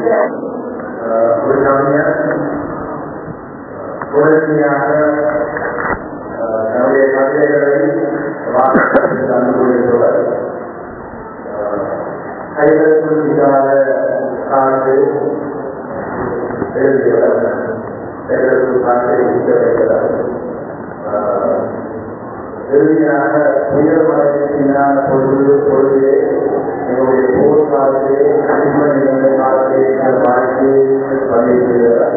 ஆஹ், ஒரு கவிஞர் உடனடியாக ஆஹ், தன்னுடைய கவிதைகளை வாசித்து தந்து கொண்டிருப்பவர் கைதற்குள் இல்லாத காற்று எழுதியவர் கைதற்குள் காற்றை விற்க வைக்கிறார் ஆஹ், இறுதியாக உயர்மலையினான பொழுது பொழுதே எங்களுடைய போர் காலத்திலே அடிமனிதன காலத்திலே எங்கள் வாழ்க்கையை பதிவு செய்கிறார்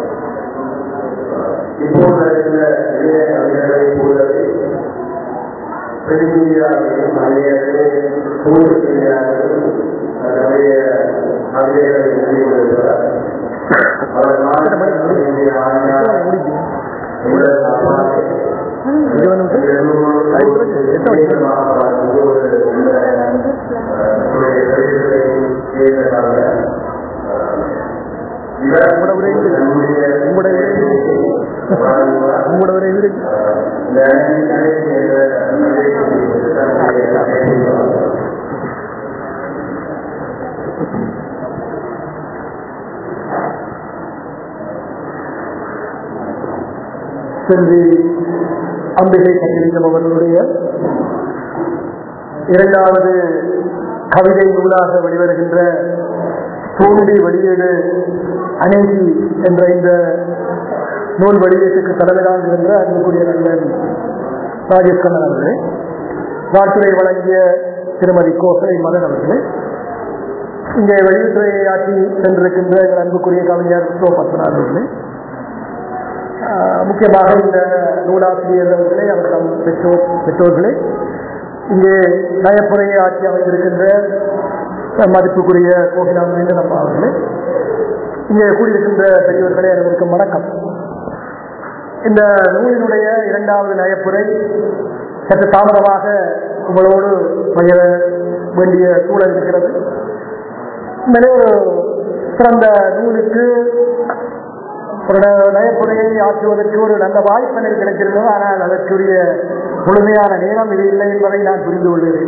இப்போது நடக்கிற இளைய கவிஞர்களை போலவே பெருமீடியாவையும் மலையர்களே கூறு செய்கிறார்கள் தன்னுடைய கவிதைகளை எழுதி கொண்டிருக்கிறார் அவர் நாடு ஆணையாளர் உங்கள் அம்மாவை உங்களோட இது இருக்கு செல்வி அம்பிகை கட்டிலிங்கம் அவர்களுடைய இரண்டாவது கவிதை நூலாக வெளிவருகின்ற தோண்டி வெளியீடு அநேகி என்ற இந்த நூல் வெளியீட்டுக்கு தலைமையாகின்ற அன்புக்குரிய நண்பன் ராஜேஷ் கண்ணன் அவர்களே வாழ்த்துறை வழங்கிய திருமதி கோசலை மதன் அவர்களே இங்கே வெளியீட்டுறையை ஆட்சி சென்றிருக்கின்ற எங்கள் அன்புக்குரிய கவிஞர் சோ பத்மநாத் அவர்களே ஆஹ் முக்கியமாக இந்த நூலாசிரியர் அவர்களே அவர்களிடம் பெற்றோர் பெற்றோர்களே இங்கே நயப்புறையை ஆட்சி அமைந்திருக்கின்ற மதிப்புக்குரிய கோகிலாமேந்திரன் அம்மா அவர்களே இங்கே கூடியிருக்கின்ற பெரியவர்களே அனைவருக்கும் வணக்கம் இந்த நூலினுடைய இரண்டாவது நயப்புரை சற்று தாமதமாக உங்களோடு பகிர வேண்டிய சூழல் இருக்கிறது உண்மையிலே ஒரு சிறந்த நூலுக்கு ஒரு ந- நயப்புரையை ஆற்றுவதற்கு ஒரு நல்ல வாய்ப்பு எனக்கு கிடைத்திருந்தது ஆனால் அதற்குரிய முழுமையான நேரம் இது இல்லை என்பதை நான் புரிந்து கொள்கிறேன்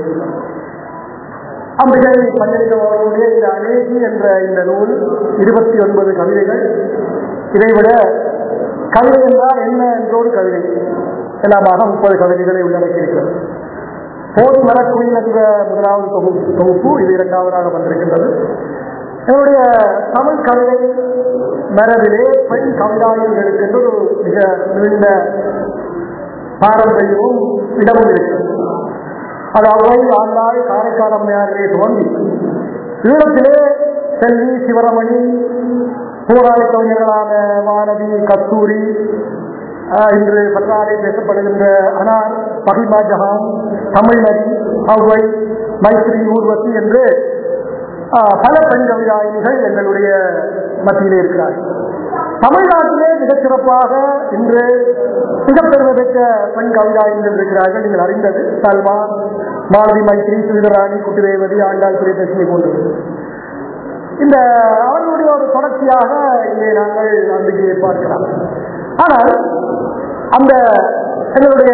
அம்பிகை பஞ்சலிங்கம் அவர்களுடைய இந்த அநேகி என்ற இந்த நூல் இருபத்தி ஒன்பது கவிதைகள் இதைவிட கவிதை என்றால் என்ன என்ற ஒரு கவிதை எல்லாமாக முப்பது கவிதைகளை உள்ளடக்கியிருக்கிறது போர் மரக்குயில் என்ற முதலாவது தொகுப்பு தொகுப்பு இது இரண்டாவதாக வந்திருக்கின்றது என்னுடைய தமிழ் கவிதை மரபிலே பெண் கவிதாயர்களுக்கு என்று ஒரு மிக நீண்ட பாரம்பரியமும் இடமும் இருக்கிறது அது அவை ஆண்டாள் காரைக்கால் அம்மையாரிலே தோன்றி ஈழத்திலே செல்வி சிவரமணி போராளி கவிஞர்களான வானதி கஸ்தூரி ஆஹ், இன்று பற்றாரை பேசப்படுகின்ற அனார் பகிமா ஜஹான் தமிழ்நதி அவ்வை மைத்ரி ஊர்வசி என்று ஆஹ், பல பெண் கவிதாயினிகள் எங்களுடைய மத்தியிலே இருக்கிறார்கள் தமிழ்நாட்டிலே மிகச் சிறப்பாக இன்று மிகப்பெருமை பெற்ற பெண் கவிதாயினிகள் இருக்கிறார்கள் நீங்கள் அறிந்தது சல்மா மாலதி மைத்ரி சுவிதராணி குட்டிரேவதி ஆண்டாள் பிரியதர்ஷினி போன்றது இந்த அவர்களுடைய ஒரு தொடர்ச்சியாக இங்கே நாங்கள் நம்பிக்கையை பார்க்கலாம் ஆனால் அந்த எங்களுடைய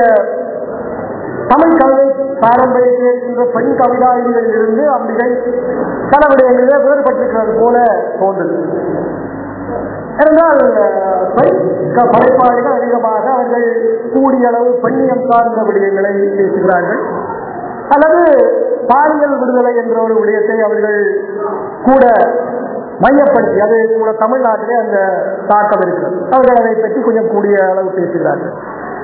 தமிழ் கவிதை பாரம்பரியத்தில் இருக்கின்ற பெண் கவிதாயிகளில் இருந்து அம்பிகை பல விடயங்களிலே வேறுபட்டிருக்கிறது போல தோன்றுது என்றால் அஹ், பெண் க- படைப்பாளிகள் அதிகமாக அவர்கள் கூடிய அளவு பெண்ணியம் சார்ந்த விடயங்களை பேசுகிறார்கள் அல்லது பாலியல் விடுதலை என்ற ஒரு விடயத்தை அவர்கள் கூட மையப்படுத்தி அது கூட தமிழ்நாட்டிலே அந்த தாக்கம் இருக்கிறது அவர்கள் அதை பற்றி கொஞ்சம் கூடிய அளவு பேசுகிறார்கள்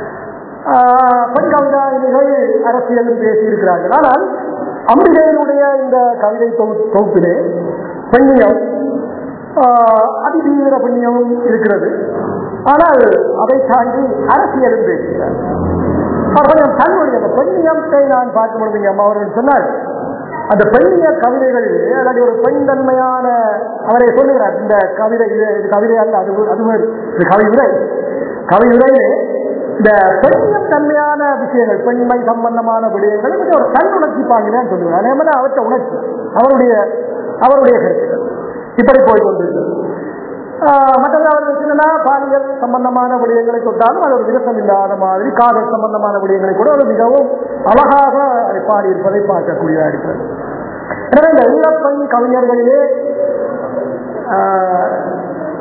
ஆஹ், பெண் கவிதாயினிகள் அரசியலும் பேசியிருக்கிறார்கள் ஆனால் அம்பிகையினுடைய இந்த கவிதை தொகு- தொகுப்பிலே பெண்ணியம் ஆஹ், அதிதீவிர பெண்ணியமும் இருக்கிறது ஆனால் அதை தாண்டி அரசியலும் பேசுகிறார் அவர்கள் தன்னுடைய அந்த பெண்ணியத்தை நான் பார்க்கும் பொழுது இங்கே அம்மா அவர்கள் சொன்னார் அந்த பெண்ணிய கவிதைகளில் அல்லது ஒரு பெண் தன்மையான அவரை சொல்லுகிறார் இந்த கவிதை இது இது கவிதை அல்ல அது ஒரு- அது ஒரு இது கவிதை கவிதையிலே இந்த பெண்ணியம் தன்மையான விஷயங்கள் பெண்மை சம்பந்தமான விடயங்கள் மிக ஒரு தன் உணர்ச்சி பாங்கினான் சொல்லுகிறார் அதே மாதிரி அவற்றை உணர்ச்சி அவருடைய அவருடைய கருத்துக்கள் இப்படி போய் கொண்டிருக்கிறது ஆஹ் மற்றது அவர் என்னன்னா பாலியல் சம்பந்தமான விடயங்களை தொட்டாலும் அது ஒரு விரசம் இல்லாத மாதிரி காதல் சம்பந்தமான விடயங்களை கூட ஒரு மிகவும் அழகாக அதை பாடியிருப்பதை பார்க்கக்கூடியதாக இருக்கிறது எனவே இந்த ஈழப்பெண் கவிஞர்களிலே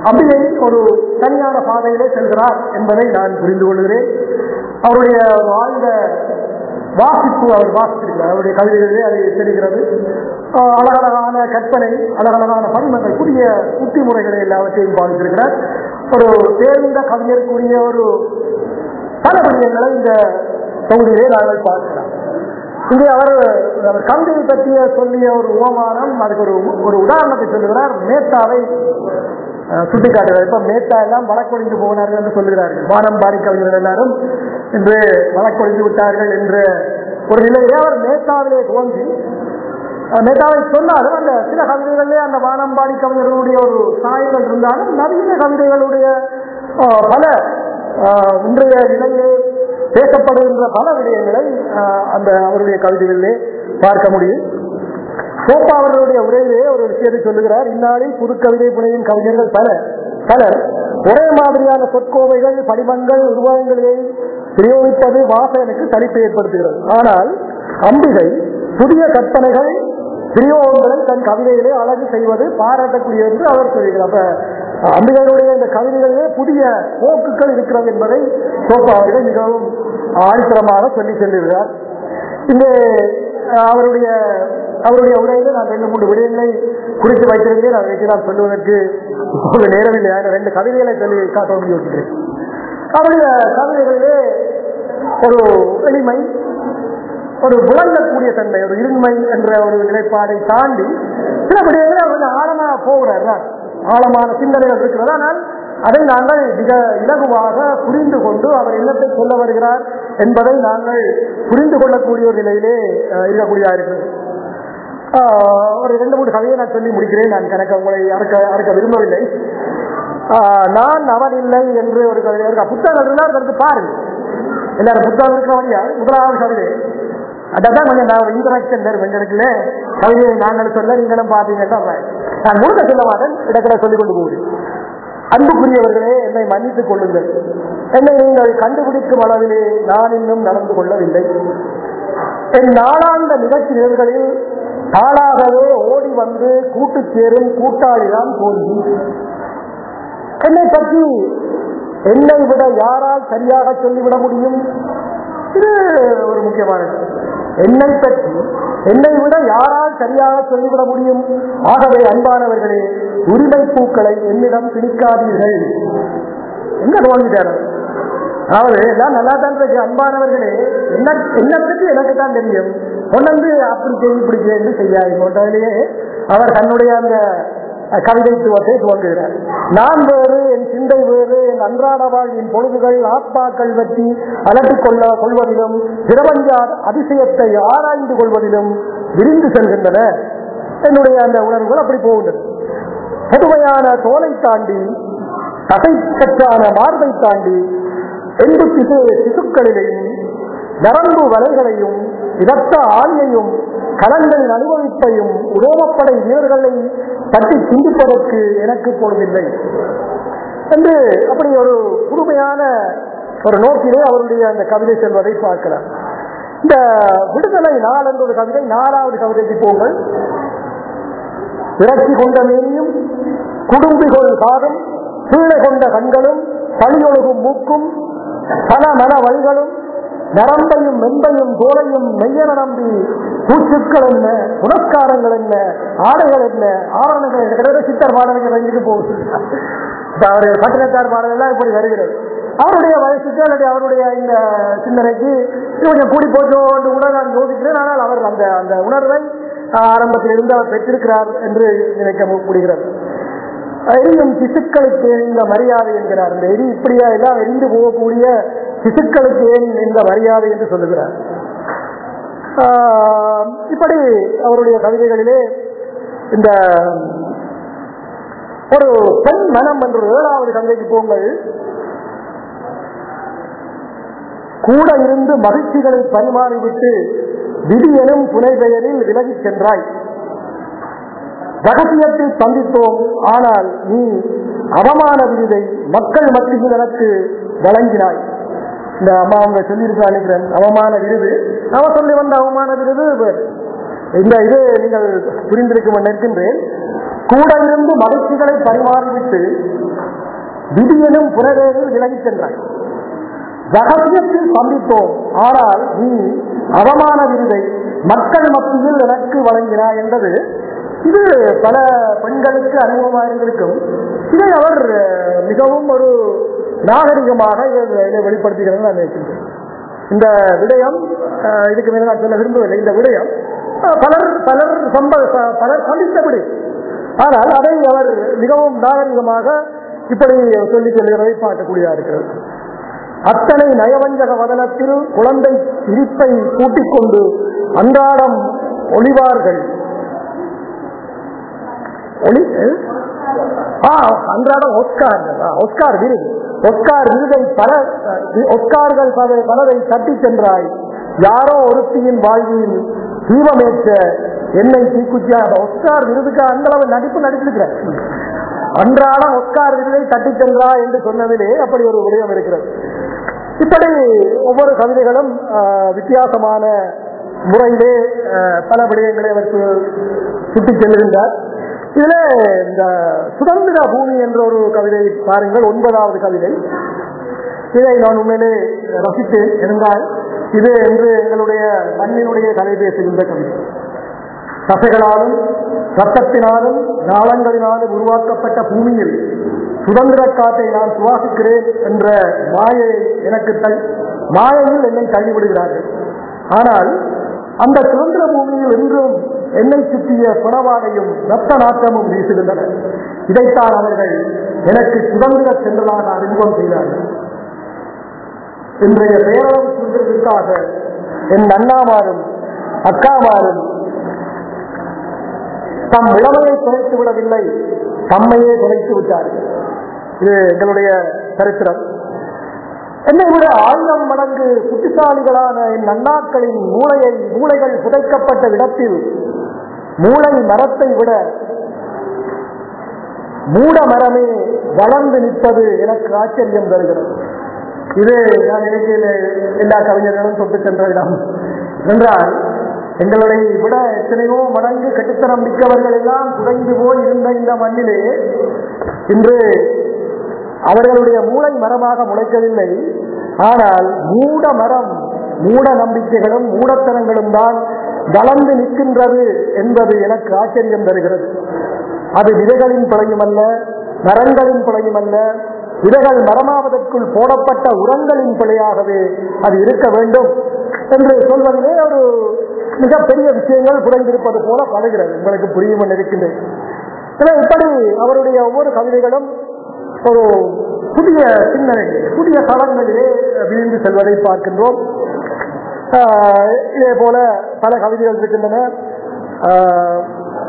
அம்பிகை ஒரு தனியான பாதையிலே செல்கிறார் என்பதை நான் புரிந்து கொள்கிறேன் அவருடைய வாழ்ந்த வாசிப்பு அவர் வாசித்திருக்கிறார் அவருடைய கவிதைகளிலே அது தெரிகிறது ஆஹ் அழகழகான கற்பனை அழகழகான பரிமங்கள் புதிய உத்தி முறைகளை எல்லாவற்றையும் பாதித்திருக்கிறார் ஒரு தேர்ந்த கவிஞருக்குரிய ஒரு பல விடயங்களை இந்த தொகுதியிலே நாங்கள் பார்க்கலாம் இங்கே அவர் அவர் கவிதையை பற்றிய சொல்லிய ஒரு உபமானம் அதுக்கு ஒரு ஒரு உதாரணத்தை சொல்லுகிறார் மேத்தாவை அஹ், சுட்டிக்காட்டுகிறார் இப்ப மேத்தா எல்லாம் வழக்கொழிந்து போனார்கள் என்று சொல்லுகிறார்கள் வானம்பாடி கவிஞர்கள் எல்லாரும் இன்று வழக்கொழிந்து விட்டார்கள் என்ற ஒரு நிலையிலே அவர் மேத்தாவிலே தோன்றி அஹ், மேத்தாவை சொன்னாலும் அந்த சில கவிதைகளிலே அந்த வானம்பாடி கவிஞர்களுடைய ஒரு சாயங்கள் இருந்தாலும் நவீன கவிதைகளுடைய அஹ், பல அஹ், இன்றைய நிலையிலே பேசப்படுகின்ற பல விடயங்களை ஆஹ், அந்த அவருடைய கவிதைகளிலே பார்க்க முடியும் சோப்பா அவர்களுடைய உரையிலே ஒரு விஷயத்தை சொல்லுகிறார் இந்நாளில் புது கவிதை புனையும் கவிஞர்கள் பலர் பலர் ஒரே மாதிரியான சொற்கோவைகள் படிமங்கள் உருவகங்களை பிரயோகிப்பது வாசகனுக்கு சலிப்பை ஏற்படுத்துகிறது ஆனால் அம்பிகை புதிய கற்பனைகள் பிரயோகங்களை தன் கவிதையிலே அழகு செய்வது பாராட்டக்கூடியது என்று அவர் சொல்கிறார் அப்ப அம்பிகையுடைய இந்த கவிதைகளிலே புதிய போக்குகள் இருக்கிறது என்பதை சோப்பா அவர்கள் மிகவும் ஆழ்த்தரமாக சொல்லி செல்லுகிறார் இங்கே அஹ், அவருடைய அவருடைய உரையில நான் ரெண்டு மூன்று விடயங்களை குறித்து வைத்திருந்தேன் அதை வைத்து நான் சொல்லுவதற்கு இப்போது நேரமில்லை ஆனால் ரெண்டு கவிதைகளை சொல்லி காட்ட வேண்டி யோசிக்கிறேன் அவருடைய கவிதைகளிலே ஒரு எளிமை ஒரு விளங்கக்கூடிய தன்மை ஒரு இருண்மை என்ற ஒரு நிலைப்பாடை தாண்டி சில விடயங்களை அவர் கொஞ்சம் ஆழமா போகிறார் தான். ஆழமான சிந்தனைகள் இருக்கிறது ஆனால் அதை நாங்கள் மிக இலகுவாக புரிந்து கொண்டு அவர் என்னத்தை சொல்ல வருகிறார் என்பதை நாங்கள் புரிந்து கொள்ளக்கூடிய ஒரு நிலையிலே அஹ், இருக்கக்கூடியதா இருக்கிறது ஆஹ், ஒரு ரெண்டு மூணு கதையை நான் சொல்லி முடிக்கிறேன் நான் கணக்க உங்களை அறுக்க அறுக்க விரும்பவில்லை ஆஹ், நான் அவன் இல்லை என்று ஒரு கவிதை இருக்கா புத்தகம் இருந்தால் அதற்கு பாருங்க எல்லாரும் புத்தகம் இருக்கிறவங்க முதலாவது கவிதை அதான் கொஞ்சம் நான் இன்டராக்ஷன் வரும் எங்களுக்குல கவிதையை நாங்கள் சொல்ல நீங்களும் பார்த்தீங்கன்னா நான் முழுக்க சொல்ல மாட்டேன் இடத்துல சொல்லிக் கொண்டு போகிறேன் அன்புக்குரியவர்களே என்னை மன்னித்துக் கொள்ளுங்கள் என்னை நீங்கள் கண்டுபிடிக்கும் அளவிலே நான் இன்னும் நடந்து கொள்ளவில்லை என் நாளாந்த நிகழ்ச்சி நிகழ்வுகளில் தாளாகவே ஓடி வந்து கூட்டு சேரும் கூட்டாளிதான் தோல்வி என்னை பற்றி என்னை விட யாரால் சரியாக சொல்லிவிட முடியும் இது ஒரு முக்கியமானது என்னை பற்றி என்னை விட யாரால் சரியாக சொல்லிவிட முடியும் ஆகவே அன்பானவர்களே உரிமை பூக்களை என்னிடம் பிடிக்காதீர்கள் எங்க நோங்கிட்டாரு அதாவது எல்லாம் நல்லா தான் இருக்கு அன்பானவர்களே என்ன என்ன பற்றி எனக்கு தான் தெரியும் கொண்டு அப்படி செய்ய இப்படி செய்ய செய்யாது போன்றதிலேயே அவர் தன்னுடைய அந்த கவிதைத்துவத்தை துவங்குகிறார் நான் வேறு என் சிந்தை வேறு என் அன்றாட வாழ்வின் பொழுதுகள் ஆத்மாக்கள் பற்றி அலட்டிக் கொள்ள கொள்வதிலும் பிரபஞ்ச அதிசயத்தை ஆராய்ந்து கொள்வதிலும் விரிந்து செல்கின்றன என்னுடைய அந்த உணர்வுகள் அப்படி போகின்றன புதுமையான தோலை தாண்டி தசைக்கற்றான மார்பை தாண்டி எண்டு திசு சிசுக்களிலையும் நரம்பு வலைகளையும் இரத்த ஆணியையும் கலங்களின் அனுபவிப்பையும் உலோகப்படை வீரர்களை பற்றி சிந்திப்பதற்கு எனக்கு பொழுதில்லை என்று அப்படி ஒரு புதுமையான ஒரு நோக்கிலே அவருடைய அந்த கவிதை செல்வதை பார்க்கிறார் இந்த விடுதலை நாள் என்ற ஒரு கவிதை நாலாவது கவிதைக்கு போங்கள் இறக்கி கொண்ட மேனியும் குடும்பிகொள் காதும் பிள்ளை கொண்ட கண்களும் பழியொழுகும் மூக்கும் பல மன வழிகளும் நரம்பையும் மென்பையும் தோலையும் மெய்யன நம்பி பூச்சுக்கள் என்ன புனஸ்காரங்கள் என்ன ஆடைகள் என்ன ஆரணங்கள் என்ன கிட்டத்தட்ட சித்தர் பாடல்கள் எங்கிட்டு போகுது இப்ப அவரு பட்டினத்தார் பாடல் எல்லாம் இப்படி வருகிறது அவருடைய வயசுக்கு அல்லது அவருடைய இந்த சிந்தனைக்கு இது கொஞ்சம் கூடி போச்சோன்னு கூட நான் யோசிக்கிறேன் ஆனால் அவர் அந்த அந்த உணர்வை ஆஹ், ஆரம்பத்தில் இருந்து அவர் பெற்றிருக்கிறார் என்று நினைக்க முடிகிறது எரியும் சிசுக்களுக்கு ஏன் இந்த மரியாதை என்கிறார் இந்த எரி இப்படியா எல்லாம் எரிந்து போகக்கூடிய சிசுக்களுக்கு ஏன் இந்த மரியாதை என்று சொல்லுகிறார் ஆஹ், இப்படி அவருடைய கவிதைகளிலே இந்த ஒரு பெண் மனம் என்ற ஒரு ஏழாவது கவிதைக்கு போங்கள் கூட இருந்து மகிழ்ச்சிகளை பரிமாறிவிட்டு விதி எனும் துணை பெயரில் விலகிச் சென்றாய் ரகசியத்தில் சந்தித்தோம் ஆனால் நீ அவமான விருதை மக்கள் மத்தியில் எனக்கு வழங்கினாய் இந்த அம்மா அவங்க சொல்லியிருக்கா நினைக்கிறேன் அவமான விருது அவ சொல்லி வந்த அவமான விருது வேறு. இந்த இது நீங்கள் புரிந்திருக்கும் நினைக்கின்றேன் கூட இருந்து மகிழ்ச்சிகளை பரிமாறிவிட்டு விதியனும் புறவேறில் விலகிச் சென்றாய் ரகசியத்தில் சந்தித்தோம் ஆனால் நீ அவமான விருதை மக்கள் மத்தியில் எனக்கு வழங்கினாய் என்றது இது பல பெண்களுக்கு அனுபவமாக இருந்திருக்கும் இதை அவர் அஹ், மிகவும் ஒரு நாகரிகமாக இதை இதை வெளிப்படுத்துகிறது நான் நினைக்கின்றேன் இந்த விடயம் அஹ், இதுக்கு மேல நான் சொல்ல விரும்பவில்லை இந்த விடயம் அஹ், பலர் பலர் சம்ப ச- பலர் சந்தித்த விடயம் ஆனால் அதை அவர் மிகவும் நாகரிகமாக இப்படி சொல்லி செல்கிறதை பார்க்கக்கூடியதா இருக்கிறது அத்தனை நயவஞ்சக வதனத்தில் குழந்தை இருப்பை கூட்டிக் கொண்டு அன்றாடம் ஒளிவார்கள் ஒளி அஹ்? ஆ, அன்றாடம் ஒஸ்கார் ஆ, ஒஸ்கார் விருது ஒஸ்கார் விருதை பல அஹ், ஒஸ்கார்கள் பல- பலரை தட்டி சென்றாய் யாரோ ஒருத்தியின் வாழ்வில் தீபமேற்ற என்னை தீக்குச்சியாக ஒஸ்கார் விருதுக்கு அந்த அளவு நடிப்பு நடிச்சிருக்கிற அன்றாடம் ஒஸ்கார் விருதை தட்டி சென்றா என்று சொன்னதிலே அப்படி ஒரு விடயம் இருக்கிறது இப்படி ஒவ்வொரு கவிதைகளும் ஆஹ், வித்தியாசமான முறையிலே ஆஹ், பல விடயங்களை அவர் சு- சுட்டிச் செல்கின்றார் இதுல இந்த சுதந்திர பூமி என்ற ஒரு கவிதை பாருங்கள் ஒன்பதாவது கவிதை இதை நான் உண்மையிலே ரசித்தேன் இருந்தால் இது என்று எங்களுடைய மண்ணினுடைய கதை பேசுகின்ற கவிதை தசைகளாலும் ரத்தத்தினாலும் நாளங்களினாலும் உருவாக்கப்பட்ட பூமியில் சுதந்திர காற்றை நான் சுவாசிக்கிறேன் என்ற மாயை எனக்கு தள் மாயையில் என்னை தள்ளிவிடுகிறார்கள் ஆனால் அந்த சுதந்திர பூமியில் இன்றும் என்னை சுற்றிய புறவாடையும் ரத்த நாட்டமும் வீசுகின்றன இதைத்தான் அவர்கள் எனக்கு சுதந்திர சென்றலாக அறிமுகம் செய்தார்கள் இன்றைய பேரளவு சுதந்திரத்திற்காக என் அண்ணாமாரும் அக்காமாரும் தம் இளமையை குறைத்து விடவில்லை தம்மையே குறைத்து விட்டார்கள் இது எங்களுடைய சரித்திரம் என்னை விட ஆயிரம் மடங்கு புத்திசாலிகளான என் அண்ணாக்களின் மூளையை மூளைகள் புதைக்கப்பட்ட இடத்தில் மூளை மரத்தை விட மூட மரமே வளர்ந்து நிற்பது எனக்கு ஆச்சரியம் தருகிறது இது நான் நினைக்கையில் எல்லா கவிஞர்களும் தொட்டு சென்ற இடம் என்றால் எங்களை விட எத்தனையோ மடங்கு கட்டுத்தனம் மிக்கவர்கள் எல்லாம் குறைந்து போய் இருந்த இந்த மண்ணிலே இன்று அவர்களுடைய மூளை மரமாக முளைக்கவில்லை ஆனால் மூட மரம் மூட நம்பிக்கைகளும் மூடத்தனங்களும் தான் வளர்ந்து நிற்கின்றது என்பது எனக்கு ஆச்சரியம் தருகிறது அது விதைகளின் பிழையும் அல்ல மரங்களின் பிழையும் அல்ல விதைகள் மரமாவதற்குள் போடப்பட்ட உரங்களின் பிழையாகவே அது இருக்க வேண்டும் என்று சொல்வதிலே ஒரு மிகப்பெரிய விஷயங்கள் புரிந்திருப்பது போல படுகிறது உங்களுக்கு புரியும் இருக்கின்றேன் எனவே இப்படி அவருடைய ஒவ்வொரு கவிதைகளும் ஒரு புதிய சிந்தனைகள் புதிய களங்களிலே விழுந்து செல்வதை பார்க்கின்றோம் ஆஹ் இதே போல பல கவிதைகள் இருக்கின்றன ஆஹ்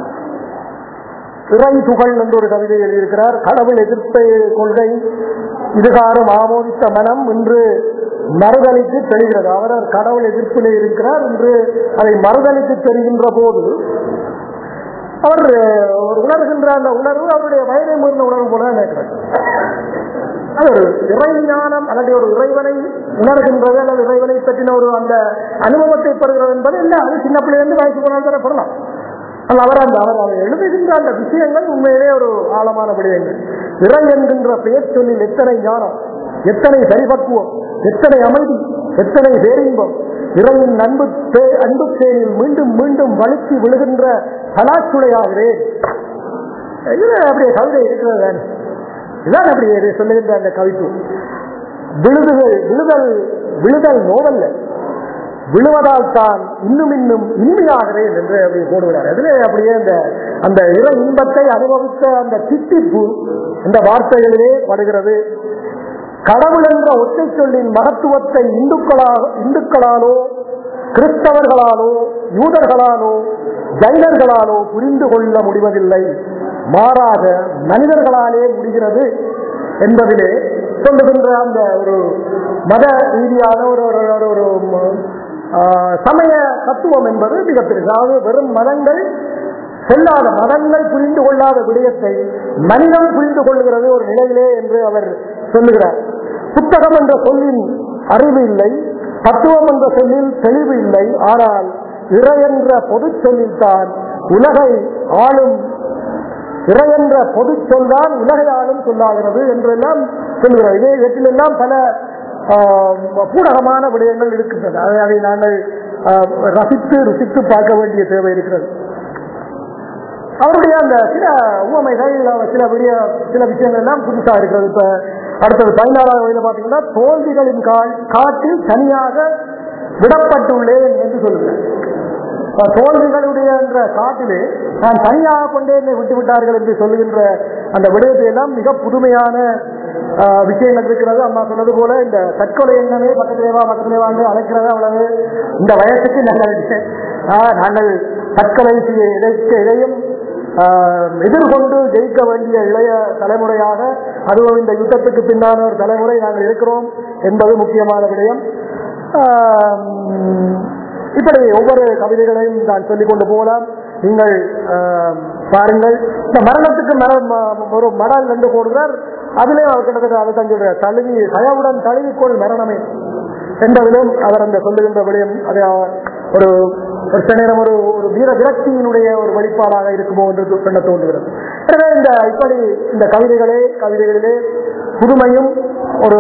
இறை துகள் என்று ஒரு கவிதை எழுதியிருக்கிறார் கடவுள் எதிர்ப்பு கொள்கை இதுகாரும் ஆமோதித்த மனம் இன்று மறுதளித்து தெரிகிறது அவர் கடவுள் எதிர்ப்பிலே இருக்கிறார் என்று அதை மறுதளித்து தெரிகின்ற போது அவர் ஒரு உணர்கின்ற அந்த உணர்வு அவருடைய வயதை முறிந்த உணர்வு போல நினைக்கிறார் அது ஒரு இறை ஞானம் அல்லது ஒரு இறைவனை உணர்கின்றது அல்லது இறைவனை பற்றின ஒரு அந்த அனுபவத்தை பெறுகிறது என்பது இல்லை அது சின்ன பிள்ளையிலிருந்து வயசு போனால் தர பெறலாம் ஆனால் அவர் அந்த அவர் அவர் எழுதுகின்ற அந்த விஷயங்கள் உண்மையிலே ஒரு ஆழமான விடயங்கள் இறை என்கின்ற பெயர் சொல்லில் எத்தனை ஞானம் எத்தனை சரிபக்குவம் எத்தனை அமைதி எத்தனை பேரின்பம் இறையின் அன்பு பே- அன்பு தேனில் மீண்டும் மீண்டும் வழுக்கி விழுகின்ற கலாச்சுளையாகிறேன் இது அப்படியே கவிதை இருக்கிறது தானே இதான் அப்படி இது சொல்லுகின்ற அந்த கவிப்பு விழுதுகள் விழுதல் விழுதல் நோவல்ல விழுவதால் தான் இன்னும் இன்னும் இனிமையாகிறேன் என்று அப்படி போடுகிறார் அதிலே அப்படியே அந்த அந்த இற இன்பத்தை அனுபவித்த அந்த தித்திப்பு இந்த வார்த்தைகளிலே படுகிறது கடவுள் என்ற ஒற்றை சொல்லின் மகத்துவத்தை இந்துக்களாக இந்துக்களாலோ கிறிஸ்தவர்களாலோ யூதர்களாலோ ஜைனர்களாலோ புரிந்து கொள்ள முடிவதில்லை மாறாக மனிதர்களாலே முடிகிறது என்பதிலே சொல்லுகின்ற அந்த ஒரு மத ரீதியான ஒரு ஒரு ஒரு- ஒரு ம- ஆ, சமய தத்துவம் என்பது மிகப்பெரிய அதாவது வெறும் மதங்கள் சொல்லாத மதங்கள் புரிந்து கொள்ளாத விடயத்தை மனிதன் புரிந்து கொள்கிறது ஒரு நிலையிலே என்று அவர் சொல்லுகிறார் புத்தகம் என்ற சொல்லின் அறிவு இல்லை தத்துவம் என்ற சொல்லில் தெளிவு இல்லை ஆனால் இறை என்ற பொது சொல்லில் தான் உலகை ஆளும் இறை என்ற பொது சொல்தான் உலகையாலும் சொல்லாகிறது என்றெல்லாம் சொல்லுகிறார் இதே இவற்றிலெல்லாம் பல ஆஹ், பூடகமான விடயங்கள் இருக்கின்றன அதை அதை நாங்கள் ஆஹ், ரசித்து ருசித்து பார்க்க வேண்டிய தேவை இருக்கிறது அவருடைய அந்த சில உவமைகள் அவர் சில விடிய சில விஷயங்கள் எல்லாம் புதுசா இருக்கிறது இப்ப அடுத்தது பதினாறாவது வயதில் பாத்தீங்கன்னா தோல்விகளின் கால் காட்டில் தனியாக விடப்பட்டுள்ளேன் என்று சொல்லுகிறேன் இப்ப தோல்விகளுடைய என்ற காட்டிலே நான் தனியாக கொண்டே என்னை விட்டு விட்டார்கள் என்று சொல்லுகின்ற அந்த விடயத்தை எல்லாம் மிக புதுமையான ஆஹ், விஷயங்கள் இருக்கிறது அம்மா சொன்னது போல இந்த தற்கொலை எண்ணமே பக்கத்திலே வா பக்கத்திலே வாங்க அழைக்கிறதா அவ்வளவு இந்த வயசுக்கு நாங்கள் ஆஹ், நாங்கள் தற்கொலை செய்ய இழைக்க இதையும் ஆஹ், எதிர்கொண்டு ஜெயிக்க வேண்டிய இளைய தலைமுறையாக அதுவும் இந்த யுத்தத்துக்கு பின்னான ஒரு தலைமுறை நாங்கள் இருக்கிறோம் என்பது முக்கியமான விடயம் ஆஹ், இப்படி ஒவ்வொரு கவிதைகளையும் நான் சொல்லிக் கொண்டு போகலாம் நீங்கள் ஆஹ், பாருங்கள் இந்த மரணத்துக்கு மர- ம- ஒரு மடல் என்று போடுகிறார் அதிலே அவர் கிட்டத்தட்ட அதை தான் சொல்றார் தழுவி தயவுடன் தழுவிக்கொள் மரணமே என்பதிலும் அவர் அந்த சொல்லுகின்ற விடயம் அதை அவர் ஒரு ஒரு சில நேரம் ஒரு ஒரு வீர விரக்தியினுடைய ஒரு வெளிப்பாடாக இருக்குமோ என்று சொல்ல தோன்றுகிறது எனவே இந்த இப்படி இந்த கவிதைகளே கவிதைகளிலே புதுமையும் ஒரு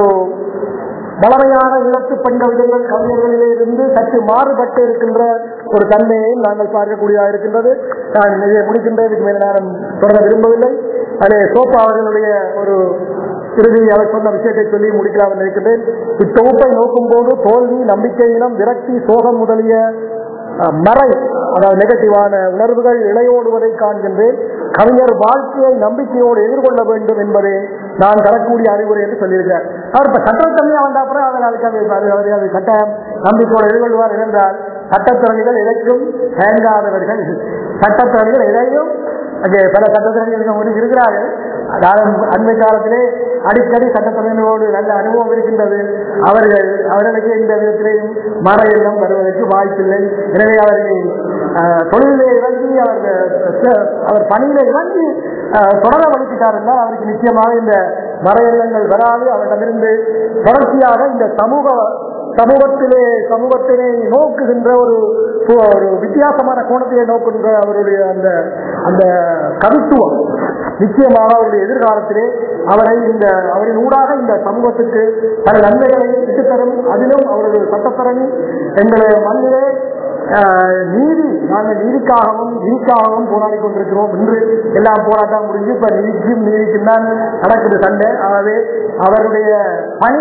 பலமையான இலக்கு பெண் கவிதைகள் கவிதைகளிலே இருந்து சற்று மாறுபட்டு இருக்கின்ற ஒரு தன்மையை நாங்கள் பார்க்கக்கூடியதாக இருக்கின்றது நான் இதை முடிக்கின்ற இதுக்கு மேல நேரம் தொடர விரும்பவில்லை அதிலே சோப்பா அவர்களுடைய ஒரு இறுதி அவர் சொன்ன விஷயத்தை சொல்லி முடிக்கலாம் என்று இருக்கின்றேன் இத்தொகுப்பை நோக்கும் போது தோல்வி நம்பிக்கையினம் விரக்தி சோகம் முதலிய அஹ், மறை அதாவது நெகட்டிவான உணர்வுகள் இளையோடுவதை காண்கின்றேன் கவிஞர் வாழ்க்கையை நம்பிக்கையோடு எதிர்கொள்ள வேண்டும் என்பதே நான் தரக்கூடிய அறிவுரை என்று சொல்லியிருக்கிறார் அவர் இப்ப சட்டத்தன்மையா வந்த அப்புறம் அவர் அதுக்கு அது- அது- அது- அது கட்டாயம் நம்பிக்கையோடு எதிர்கொள்வார் என்றால் சட்டத்திறனிகள் எதற்கும் தேங்காதவர்கள் சட்டத்திறனிகள் எதையும் அங்கே பல சட்டத்திறனிகள் ஒரு இருக்கிறார்கள் அதாவது அண்மை காலத்திலே அடிக்கடி சட்டத்திறனோடு நல்ல அனுபவம் இருக்கின்றது அவர்கள் அவர்களுக்கு இந்த விதத்திலேயும் மர எண்ணம் வருவதற்கு வாய்ப்பில்லை எனவே அவர்கள் அஹ், தொழிலிலே இறங்கி அவர் அஹ், அவர் பணியில இறங்கி அஹ், தொடர வலிக்கிட்டார் என்றால் அவருக்கு நிச்சயமாக இந்த மர எண்ணங்கள் வராது அவரிடமிருந்து தொடர்ச்சியாக இந்த சமூக சமூகத்திலே சமூகத்தினை நோக்குகின்ற ஒரு ஒரு வித்தியாசமான கோணத்திலே நோக்குகின்ற அவருடைய அந்த அந்த கவித்துவம் நிச்சயமாக அவருடைய எதிர்காலத்திலே அவரை இந்த அவரின் ஊடாக இந்த சமூகத்துக்கு பல நன்மைகளை இட்டுத்தரும் அதிலும் அவருடைய சட்டத்தரணி எங்களுடைய மண்ணிலே ஆஹ், நீதி நாங்கள் நீதிக்காகவும் நீதிக்காகவும் போராடி கொண்டிருக்கிறோம் இன்று எல்லாம் போராட்டம் முடிஞ்சு இப்ப நீதிக்கும் நீதிக்கும் தான் நடக்குது சண்டை ஆகவே அவருடைய பணி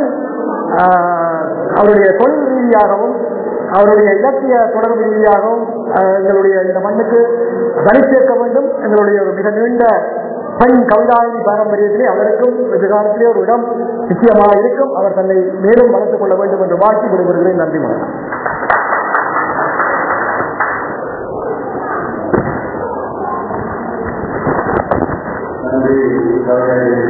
ஆஹ், அவருடைய தொழில் ரீதியாகவும் அவருடைய இலக்கிய தொடர்பு ரீதியாகவும் ஆஹ், எங்களுடைய இந்த மண்ணுக்கு வழி சேர்க்க வேண்டும் எங்களுடைய ஒரு மிக நீண்ட பெண் கவிதாயி பாரம்பரியத்திலே அவருக்கும் எதிர்காலத்திலே ஒரு இடம் நிச்சயமாக இருக்கும் அவர் தன்னை மேலும் வளர்த்துக் கொள்ள வேண்டும் என்று வாழ்த்தி விடுகிறேன் நன்றி வணக்கம் நன்றி கவிஞர்